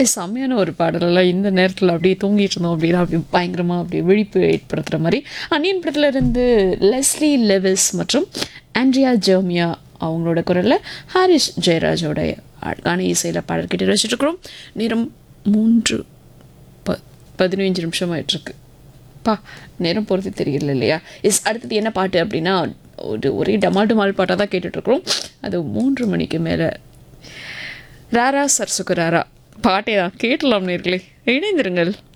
செம்மையான ஒரு பாடலில் இந்த நேரத்தில் அப்படியே தூங்கிட்டு இருந்தோம் அப்படின்னா அப்படி பயங்கரமாக அப்படியே விழிப்பு ஏற்படுத்துகிற மாதிரி அன்னியன் படத்துல இருந்து லெஸ்லி லெவிஸ் மற்றும் ஆண்ட்ரியா ஜெர்மியா அவங்களோட குரலில் ஹாரிஸ் ஜெயராஜோட அழகான இசையில் பாடல் கேட்டு ரசிச்சுட்டு இருக்கிறோம் நேரம் மூன்று ப பதினஞ்சு நிமிஷம் ஆயிட்டிருக்கு பா நேரம் போகிறது தெரியல இல்லையா எஸ் அடுத்தது என்ன பாட்டு அப்படின்னா ஒரு ஒரே டமால் டமால் பாட்டாக தான் கேட்டுட்ருக்குறோம் அது மூன்று மணிக்கு மேலே ராரா சர்சுக்கு ராரா பாட்டே தான் கேட்டலாம் நேர்களே இணைந்திருங்கள்